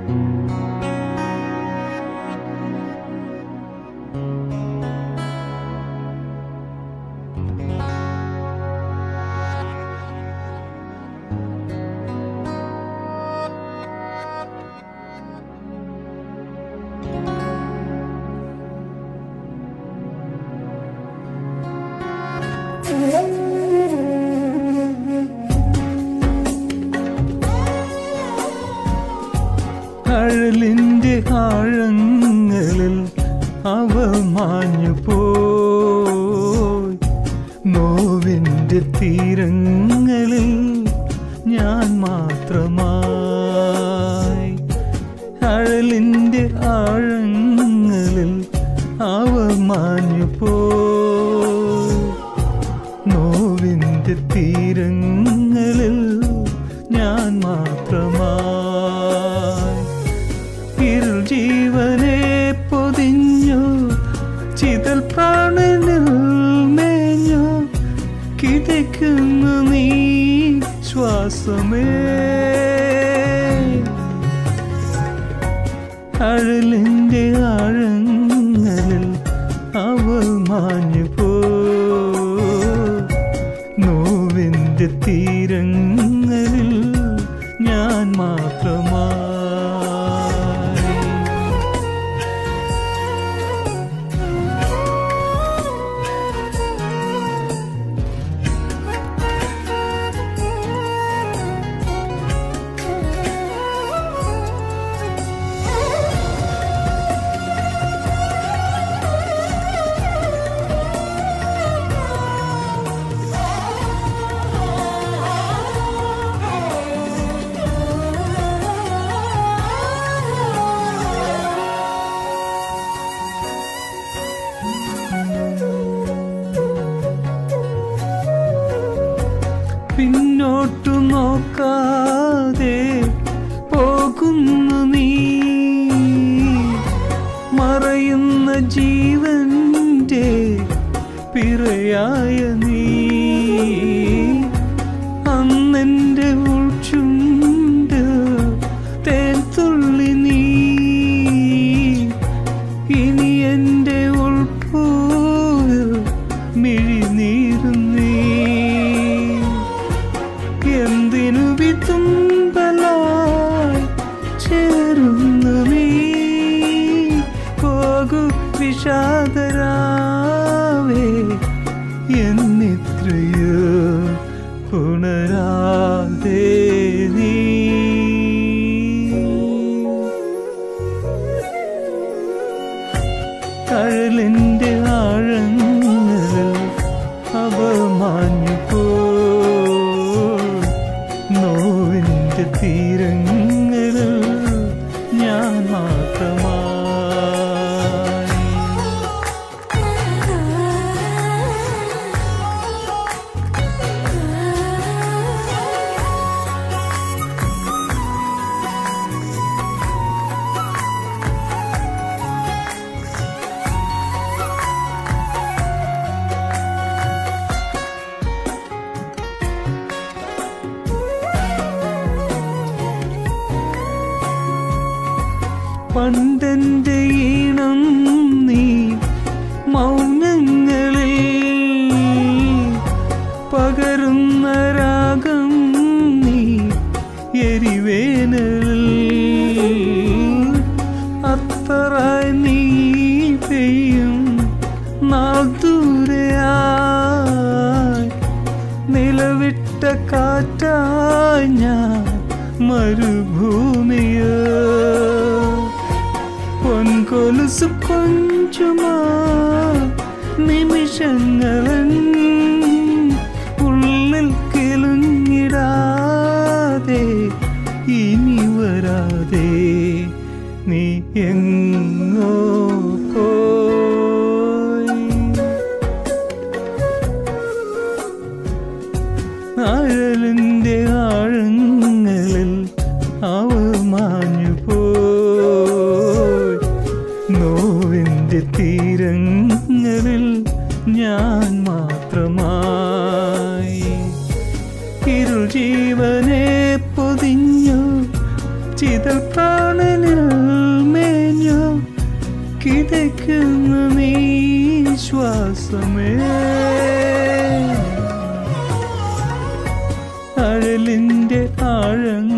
അഴലിന്റെ ആഴങ്ങളിൽ അവ മാഞ്ഞു പോയി നോവിന്റെ തീരങ്ങളിൽ ഞാൻ മാത്രമായി അഴലിന്റെ ആഴങ്ങളിൽ അവ മാഞ്ഞു പോയി നോവിന്റെ തീരങ്ങളിൽ ഞാൻ മാത്രമായി ഇരുൾ ജീവനെ പൊതിഞ്ഞു ചിതൽ പ്രാണനിൽ മേഞ്ഞു കിതയ്ക്കുന്നു നീ ശ്വാസമേ അഴലിന്റെ ആഴങ്ങളിൽ അവൾ മാഞ്ഞു പോ നോവിന്റെ തീരങ്ങളിൽ ഞാൻ മാത്രമായി പിന്നോട്ടു നോക്കാതെ പോകുന്നു നീ മറയുന്ന ജീവന്റെ പിറയായ നീ അന്നെന്റെ ഉൾച്ചുണ്ട് തേൻ തുള്ളി നീ ഇനി എന്റെ ഉൾപ്പോൽ മിഴിനീരും നീ എന്തിനു വിതുമ്പലായി ചേരുന്നു നീ പോകു വിഷാദരാവേ എന്നിത്രയോ പുണരാതെ നീ കഴലിന്റെ ആഴങ്ങളിൽ അവ മാഞ്ഞു പോ നോവിന്റെ തീരങ്ങളിൽ ഞാൻ മാത്രമായി പണ്ടെന്റെ ഈണം നീ മൗനങ്ങളിൽ പകരുന്ന രാഗം നീ എരിവേനലിൽ അത്തറായി നീ പെയ്യും നാൾ ദൂരെയായി നിലവിട്ട കാറ്റായി ഞാൻ മരുഭൂമിയോ പൊൻകൊലുസ് കൊഞ്ചുമാ നിമിഷങ്ങളൻ ഉള്ളിൽ കിലുങ്ങിടാതെ ഇനി വരാതെ നീ എങ്ങോ പോയി ആഴലിന്റെ ആഴങ്ങളിൽ അവ മാഞ്ഞു പോയി നോവിന്റെ തീരങ്ങളിൽ ഞാൻ മാത്രമായി ഇരുൾ ജീവനെ പൊതിഞ്ഞു ചിതൽ പ്രാണൻ കിതയ്ക്കുന്ന നീ ശ്വാസമേ അഴലിൻ്റെ ആഴങ്ങൾ